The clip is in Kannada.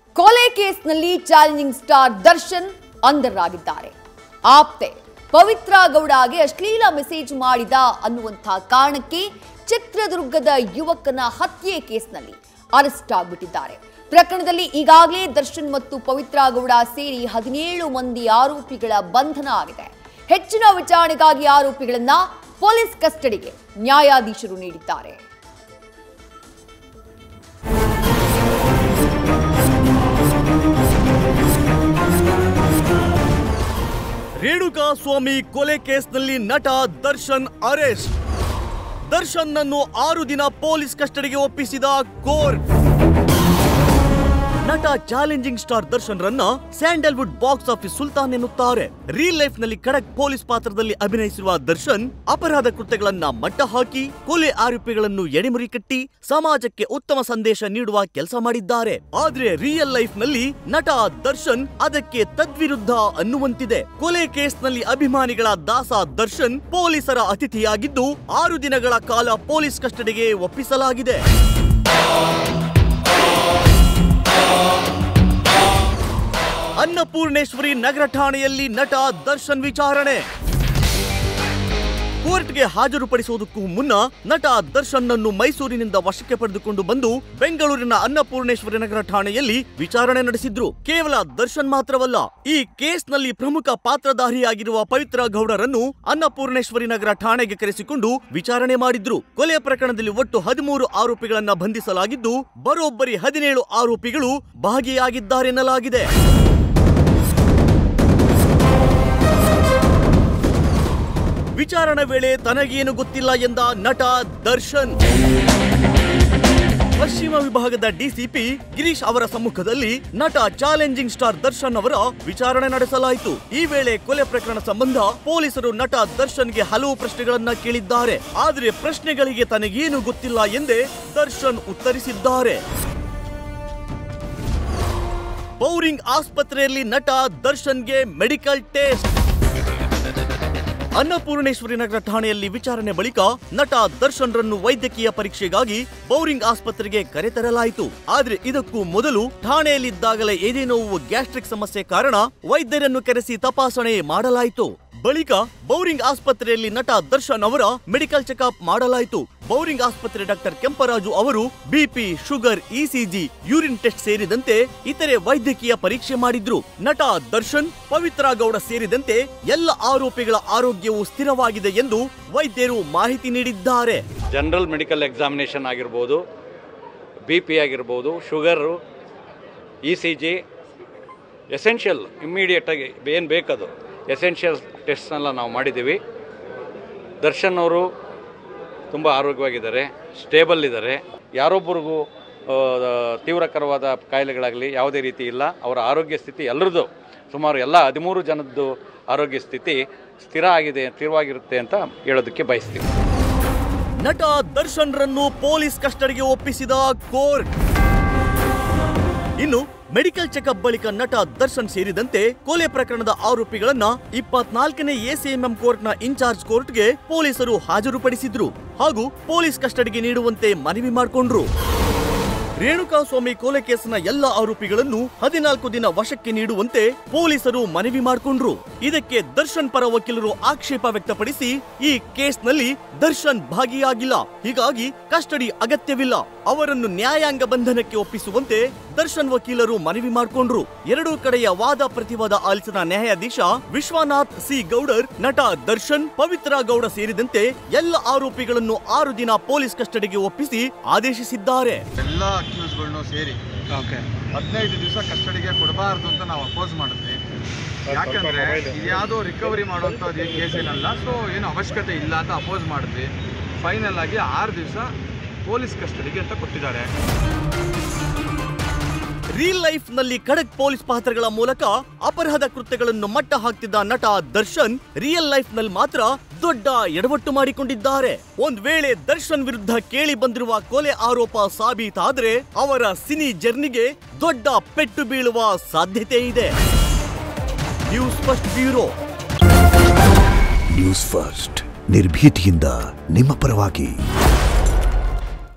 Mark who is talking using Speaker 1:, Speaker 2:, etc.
Speaker 1: ಕೊಲೆ ಕೇಸ್ನಲ್ಲಿ ಚಾಲೆಂಜಿಂಗ್ ಸ್ಟಾರ್ ದರ್ಶನ್ ಅಂಧರಾಗಿದ್ದಾರೆ ಆಪ್ತೆ ಪವಿತ್ರ ಗೌಡಗೆ ಅಶ್ಲೀಲ ಮೆಸೇಜ್ ಮಾಡಿದ ಅನ್ನುವಂಥ ಕಾರಣಕ್ಕೆ ಚಿತ್ರದುರ್ಗದ ಯುವಕನ ಹತ್ಯೆ ಕೇಸ್ನಲ್ಲಿ ಅರೆಸ್ಟ್ ಆಗ್ಬಿಟ್ಟಿದ್ದಾರೆ ಪ್ರಕರಣದಲ್ಲಿ ಈಗಾಗಲೇ ದರ್ಶನ್ ಮತ್ತು ಪವಿತ್ರ ಗೌಡ ಸೇರಿ ಹದಿನೇಳು ಮಂದಿ ಆರೋಪಿಗಳ ಬಂಧನ ಆಗಿದೆ ಹೆಚ್ಚಿನ ವಿಚಾರಣೆಗಾಗಿ ಆರೋಪಿಗಳನ್ನ ಪೊಲೀಸ್ ಕಸ್ಟಡಿಗೆ ನ್ಯಾಯಾಧೀಶರು ನೀಡಿದ್ದಾರೆ
Speaker 2: ರೇಣುಕಾ ಸ್ವಾಮಿ ಕೊಲೆ ಕೇಸ್ನಲ್ಲಿ ನಟ ದರ್ಶನ್ ಅರೆಸ್ಟ್ ದರ್ಶನ್ ನನ್ನು ಆರು ದಿನ ಪೊಲೀಸ್ ಕಸ್ಟಡಿಗೆ ಒಪ್ಪಿಸಿದ ಕೋರ್ಟ್ ನಟ ಚಾಲೆಂಜಿಂಗ್ ಸ್ಟಾರ್ ದರ್ಶನ್ ರನ್ನ ಸ್ಯಾಂಡಲ್ವುಡ್ ಬಾಕ್ಸ್ ಆಫೀಸ್ ಸುಲ್ತಾನ್ ಎನ್ನುತ್ತಾರೆ ರಿಯಲ್ ಲೈಫ್ ನಲ್ಲಿ ಖಡಕ್ ಪೊಲೀಸ್ ಪಾತ್ರದಲ್ಲಿ ಅಭಿನಯಿಸಿರುವ ದರ್ಶನ್ ಅಪರಾಧ ಕೃತ್ಯಗಳನ್ನ ಮಟ್ಟ ಹಾಕಿ ಕೊಲೆ ಆರೋಪಿಗಳನ್ನು ಎಡೆಮುರಿ ಕಟ್ಟಿ ಸಮಾಜಕ್ಕೆ ಉತ್ತಮ ಸಂದೇಶ ನೀಡುವ ಕೆಲಸ ಮಾಡಿದ್ದಾರೆ ಆದ್ರೆ ರಿಯಲ್ ಲೈಫ್ ನಲ್ಲಿ ನಟ ದರ್ಶನ್ ಅದಕ್ಕೆ ತದ್ವಿರುದ್ಧ ಅನ್ನುವಂತಿದೆ ಕೊಲೆ ಕೇಸ್ನಲ್ಲಿ ಅಭಿಮಾನಿಗಳ ದಾಸ ದರ್ಶನ್ ಪೊಲೀಸರ ಅತಿಥಿಯಾಗಿದ್ದು ಆರು ದಿನಗಳ ಕಾಲ ಪೊಲೀಸ್ ಕಸ್ಟಡಿಗೆ ಒಪ್ಪಿಸಲಾಗಿದೆ ಅನ್ನಪೂರ್ಣೇಶ್ವರಿ ನಗರ ಠಾಣೆಯಲ್ಲಿ ನಟ ದರ್ಶನ್ ವಿಚಾರಣೆ ಕೋರ್ಟ್ಗೆ ಹಾಜರುಪಡಿಸುವುದಕ್ಕೂ ಮುನ್ನ ನಟ ದರ್ಶನ್ ನನ್ನು ಮೈಸೂರಿನಿಂದ ವಶಕ್ಕೆ ಪಡೆದುಕೊಂಡು ಬಂದು ಬೆಂಗಳೂರಿನ ಅನ್ನಪೂರ್ಣೇಶ್ವರಿ ನಗರ ಠಾಣೆಯಲ್ಲಿ ವಿಚಾರಣೆ ನಡೆಸಿದ್ರು ಕೇವಲ ದರ್ಶನ್ ಮಾತ್ರವಲ್ಲ ಈ ಕೇಸ್ನಲ್ಲಿ ಪ್ರಮುಖ ಪಾತ್ರಧಾರಿಯಾಗಿರುವ ಪವಿತ್ರ ಗೌಡರನ್ನು ಅನ್ನಪೂರ್ಣೇಶ್ವರಿ ನಗರ ಠಾಣೆಗೆ ಕರೆಸಿಕೊಂಡು ವಿಚಾರಣೆ ಮಾಡಿದ್ರು ಕೊಲೆ ಪ್ರಕರಣದಲ್ಲಿ ಒಟ್ಟು ಹದಿಮೂರು ಆರೋಪಿಗಳನ್ನ ಬಂಧಿಸಲಾಗಿದ್ದು ಬರೋಬ್ಬರಿ ಹದಿನೇಳು ಆರೋಪಿಗಳು ಭಾಗಿಯಾಗಿದ್ದಾರೆನ್ನಲಾಗಿದೆ ವಿಚಾರಣೆ ವೇಳೆ ತನಗೇನು ಗೊತ್ತಿಲ್ಲ ಎಂದ ನಟ ದರ್ಶನ್ ಪಶ್ಚಿಮ ವಿಭಾಗದ ಡಿಸಿಪಿ ಗಿರೀಶ್ ಅವರ ಸಮ್ಮುಖದಲ್ಲಿ ನಟ ಚಾಲೆಂಜಿಂಗ್ ಸ್ಟಾರ್ ದರ್ಶನ್ ಅವರ ವಿಚಾರಣೆ ನಡೆಸಲಾಯಿತು ಈ ವೇಳೆ ಕೊಲೆ ಪ್ರಕರಣ ಸಂಬಂಧ ಪೊಲೀಸರು ನಟ ದರ್ಶನ್ಗೆ ಹಲವು ಪ್ರಶ್ನೆಗಳನ್ನ ಕೇಳಿದ್ದಾರೆ ಆದರೆ ಪ್ರಶ್ನೆಗಳಿಗೆ ತನಗೇನು ಗೊತ್ತಿಲ್ಲ ಎಂದೇ ದರ್ಶನ್ ಉತ್ತರಿಸಿದ್ದಾರೆ ಬೌರಿಂಗ್ ಆಸ್ಪತ್ರೆಯಲ್ಲಿ ನಟ ದರ್ಶನ್ಗೆ ಮೆಡಿಕಲ್ ಟೆಸ್ಟ್ ಅನ್ನಪೂರ್ಣೇಶ್ವರಿ ನಗರ ಠಾಣೆಯಲ್ಲಿ ವಿಚಾರಣೆ ಬಳಿಕ ನಟ ದರ್ಶನ್ ರನ್ನು ವೈದ್ಯಕೀಯ ಪರೀಕ್ಷೆಗಾಗಿ ಬೌರಿಂಗ್ ಆಸ್ಪತ್ರೆಗೆ ಕರೆತರಲಾಯಿತು ಆದ್ರೆ ಇದಕ್ಕೂ ಮೊದಲು ಠಾಣೆಯಲ್ಲಿದ್ದಾಗಲೇ ಎದೆ ನೋವು ಗ್ಯಾಸ್ಟ್ರಿಕ್ ಸಮಸ್ಯೆ ಕಾರಣ ವೈದ್ಯರನ್ನು ಕರೆಸಿ ತಪಾಸಣೆ ಮಾಡಲಾಯಿತು ಬಳಿಕ ಬೌರಿಂಗ್ ಆಸ್ಪತ್ರೆಯಲ್ಲಿ ನಟ ದರ್ಶನ್ ಅವರ ಮೆಡಿಕಲ್ ಚೆಕಪ್ ಮಾಡಲಾಯಿತು ಬೌರಿಂಗ್ ಆಸ್ಪತ್ರೆ ಡಾಕ್ಟರ್ ಕೆಂಪರಾಜು ಅವರು BP sugar ECG urine test ಸೇರಿದಂತೆ ಇತರೆ ವೈದ್ಯಕೀಯ ಪರೀಕ್ಷೆ ಮಾಡಿದ್ರು ನಟ ದರ್ಶನ್ ಪವಿತ್ರ ಗೌಡ ಸೇರಿದಂತೆ ಎಲ್ಲ ಆರೋಪಿಗಳ ಆರೋಗ್ಯವು ಸ್ಥಿರವಾಗಿದೆ ಎಂದು ವೈದ್ಯರು ಮಾಹಿತಿ ನೀಡಿದ್ದಾರೆ
Speaker 3: ಜನರಲ್ ಮೆಡಿಕಲ್ ಎಕ್ಸಾಮಿನೇಷನ್ ಆಗಿರ್ಬೋದು ಬಿ ಪಿ ಆಗಿರ್ಬೋದು sugar E C G essential ಇಮ್ಮಿಡಿಯೇಟಾಗಿ ಏನು ಬೇಕದು ಎಸೆನ್ಷಿಯಲ್ ಟೆಸ್ಟ್ನೆಲ್ಲ ನಾವು ಮಾಡಿದ್ದೀವಿ ದರ್ಶನ್ ಅವರು ತುಂಬ ಆರೋಗ್ಯವಾಗಿದ್ದಾರೆ ಸ್ಟೇಬಲ್ ಇದ್ದಾರೆ ಯಾರೊಬ್ಬರಿಗೂ ಆ, ತೀವ್ರಕರವಾದ ಕಾಯಿಲೆಗಳಾಗಲಿ ಯಾವುದೇ ರೀತಿ ಇಲ್ಲ ಅವರ ಆರೋಗ್ಯ ಸ್ಥಿತಿ ಎಲ್ಲರದ್ದು ಸುಮಾರು ಎಲ್ಲ ಹದಿಮೂರು ಜನದ್ದು ಆರೋಗ್ಯ ಸ್ಥಿತಿ ಸ್ಥಿರ ಆಗಿದೆ ಸ್ಥಿರವಾಗಿರುತ್ತೆ ಅಂತ ಹೇಳೋದಕ್ಕೆ ಬಯಸ್ತೀವಿ
Speaker 2: ನಟ ದರ್ಶನ್ ರನ್ನು ಪೊಲೀಸ್ ಕಸ್ಟಡಿಗೆ ಒಪ್ಪಿಸಿದ ಕೋರ್ಟ್ ಇನ್ನು ಮೆಡಿಕಲ್ ಚೆಕಪ್ ಬಳಿಕ ನಟ ದರ್ಶನ್ ಸೇರಿದಂತೆ ಕೊಲೆ ಪ್ರಕರಣದ ಆರೋಪಿಗಳನ್ನ ಇಪ್ಪತ್ನಾಲ್ಕನೇ ಎಸಿಎಂಎಂ ಕೋರ್ಟ್ನ ಇನ್ಚಾರ್ಜ್ ಕೋರ್ಟ್ಗೆ ಪೊಲೀಸರು ಹಾಜರುಪಡಿಸಿದ್ರು ಹಾಗೂ ಪೊಲೀಸ್ ಕಸ್ಟಡಿಗೆ ನೀಡುವಂತೆ ಮನವಿ ಮಾಡಿಕೊಂಡ್ರು ರೇಣುಕಾಸ್ವಾಮಿ ಕೊಲೆ ಕೇಸ್ನ ಎಲ್ಲ ಆರೋಪಿಗಳನ್ನು ಹದಿನಾಲ್ಕು ದಿನ ವಶಕ್ಕೆ ನೀಡುವಂತೆ ಪೊಲೀಸರು ಮನವಿ ಮಾಡಿಕೊಂಡ್ರು ಇದಕ್ಕೆ ದರ್ಶನ್ ಪರ ವಕೀಲರು ಆಕ್ಷೇಪ ವ್ಯಕ್ತಪಡಿಸಿ ಈ ಕೇಸ್ನಲ್ಲಿ ದರ್ಶನ್ ಭಾಗಿಯಾಗಿಲ್ಲ ಹೀಗಾಗಿ ಕಸ್ಟಡಿ ಅಗತ್ಯವಿಲ್ಲ ಅವರನ್ನು ನ್ಯಾಯಾಂಗ ಬಂಧನಕ್ಕೆ ಒಪ್ಪಿಸುವಂತೆ ದರ್ಶನ್ ವಕೀಲರು ಮನವಿ ಮಾಡಿಕೊಂಡ್ರು ಎರಡೂ ಕಡೆಯ ವಾದ ಪ್ರತಿವಾದ ಆಲಿಸಿದ ನ್ಯಾಯಾಧೀಶ ವಿಶ್ವನಾಥ್ ಸಿ ಗೌಡರ್ ನಟ ದರ್ಶನ್ ಪವಿತ್ರ ಗೌಡ ಸೇರಿದಂತೆ ಎಲ್ಲ ಆರೋಪಿಗಳನ್ನು ಆರು ದಿನ ಪೊಲೀಸ್ ಕಸ್ಟಡಿಗೆ ಒಪ್ಪಿಸಿ ಆದೇಶಿಸಿದ್ದಾರೆ
Speaker 4: ಎಲ್ಲ ಅಕ್ಯೂಸ್ಗಳನ್ನು ಸೇರಿ ಹದಿನೈದು ದಿವಸ ಕಸ್ಟಡಿಗೆ ಕೊಡಬಾರ್ದು ಅಂತ ನಾವು ಅಪೋಸ್ ಮಾಡಿದ್ವಿ ಯಾಕಂದ್ರೆ ಇದ್ಯಾವುದೋ ರಿಕವರಿ ಮಾಡುವಂಥದ್ದು ಏನು ಕೇಸ್ ಏನಲ್ಲ ಸೊ ಏನು ಅವಶ್ಯಕತೆ ಇಲ್ಲ ಅಂತ ಅಪೋಸ್ ಮಾಡಿದ್ವಿ ಫೈನಲ್ ಆಗಿ ಆರು ದಿವಸ ಪೊಲೀಸ್ ಕಸ್ಟಡಿಗೆ ಅಂತ ಕೊಟ್ಟಿದ್ದಾರೆ
Speaker 2: ರಿಯಲ್ ಲೈಫ್ ನಲ್ಲಿ ಖಡಕ್ ಪೊಲೀಸ್ ಪಾತ್ರಗಳ ಮೂಲಕ ಅಪರಾಧ ಕೃತ್ಯಗಳನ್ನು ಮಟ್ಟ ಹಾಕ್ತಿದ್ದ ನಟ ದರ್ಶನ್ ರಿಯಲ್ ಲೈಫ್ ನಲ್ಲಿ ಮಾತ್ರ ದೊಡ್ಡ ಎಡವಟ್ಟು ಮಾಡಿಕೊಂಡಿದ್ದಾರೆ ಒಂದ್ ವೇಳೆ ದರ್ಶನ್ ವಿರುದ್ಧ ಕೇಳಿ ಬಂದಿರುವ ಕೊಲೆ ಆರೋಪ ಸಾಬೀತಾದ್ರೆ ಅವರ ಸಿನಿ ಜರ್ನಿಗೆ ದೊಡ್ಡ ಪೆಟ್ಟು ಬೀಳುವ ಸಾಧ್ಯತೆ ಇದೆ news first bureau
Speaker 5: news first ನಿರ್ಭೀತಿಯಿಂದ ನಿಮ್ಮ ಪರವಾಗಿ